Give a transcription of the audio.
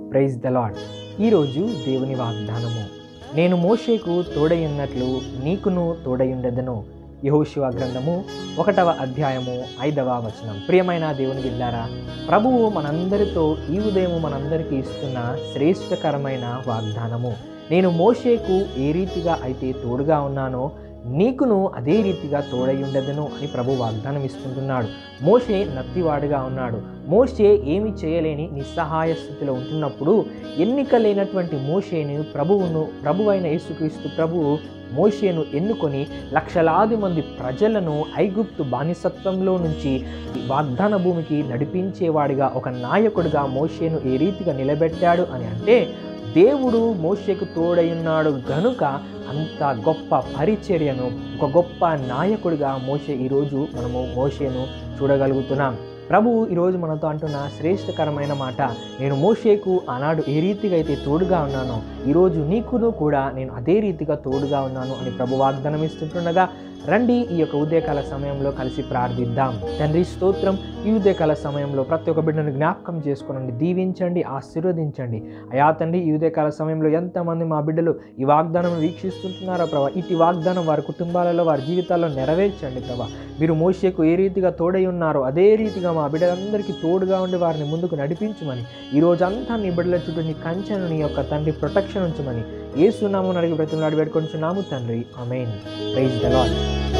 praise the lord ఈరోజు దేవుని వాగ్దానము నేను మోషేకు తోడయున్నట్లు నీకును తోడయుండెదను యహోశివ గ్రంథము ఒకటవ అధ్యాయము ఐదవ వచనం ప్రియమైన దేవుని బిడ్డారా ప్రభువు మనందరితో ఈ ఉదయం మనందరికీ ఇస్తున్న శ్రేష్టకరమైన వాగ్దానము నేను మోషేకు ఏ రీతిగా అయితే తోడుగా ఉన్నానో నీకును అదే రీతిగా తోడయుండెదను అని ప్రభు వాగ్దానం ఇస్తుంటున్నాడు మోషే నత్తివాడుగా ఉన్నాడు మోషే ఏమి చేయలేని నిస్సహాయ స్థితిలో ఉంటున్నప్పుడు ఎన్నిక లేనటువంటి మోషేను ప్రభువును ప్రభువైన యేసుక్రీస్తు ప్రభువు మోషేను ఎన్నుకొని లక్షలాది మంది ప్రజలను ఐగుప్తు బానిసత్వంలో నుంచి వాగ్దాన భూమికి నడిపించేవాడిగా ఒక నాయకుడిగా మోషేను ఏ రీతిగా నిలబెట్టాడు అని అంటే దేవుడు మోషేకు తోడయున్నాడు గనుక అంత గొప్ప పరిచర్యను ఒక గొప్ప నాయకుడిగా మోషే ఈరోజు మనము మోషేను చూడగలుగుతున్నాం ప్రభువు ఈరోజు మనతో అంటున్న శ్రేష్టకరమైన మాట నేను మోషేకు ఆనాడు ఏ రీతిగా అయితే తోడుగా ఉన్నానో ఈరోజు నీకును కూడా నేను అదే రీతిగా తోడుగా ఉన్నాను అని ప్రభు వాగ్దానం ఇస్తుంటుండగా రండి ఈ యొక్క ఉదయకాల సమయంలో కలిసి ప్రార్థిద్దాం తండ్రి స్తోత్రం ఈ ఉదయకాల సమయంలో ప్రతి ఒక్క బిడ్డను జ్ఞాపకం చేసుకోనండి దీవించండి ఆశీర్వదించండి అయా తండ్రి ఈ ఉదయకాల సమయంలో ఎంతమంది మా బిడ్డలు ఈ వాగ్దానం వీక్షిస్తుంటున్నారో ప్రభా ఇటు వాగ్దానం వారి కుటుంబాలలో వారి జీవితాల్లో నెరవేర్చండి ప్రభా మీరు మోషేకు ఏ రీతిగా తోడై ఉన్నారో అదే రీతిగా మా బిడ్డలందరికీ తోడుగా ఉండి వారిని ముందుకు నడిపించమని ఈ రోజంతా నీ బిడ్డల చుట్టూ నీ కంచెను నీ యొక్క తండ్రి ప్రొటెక్షన్ ఉంచమని ఏ సున్నాము అడిగి బ్రతిమలాడి పెట్టుకొని చున్నాము తండ్రి అమేన్ ప్రైజ్ ద లాడ్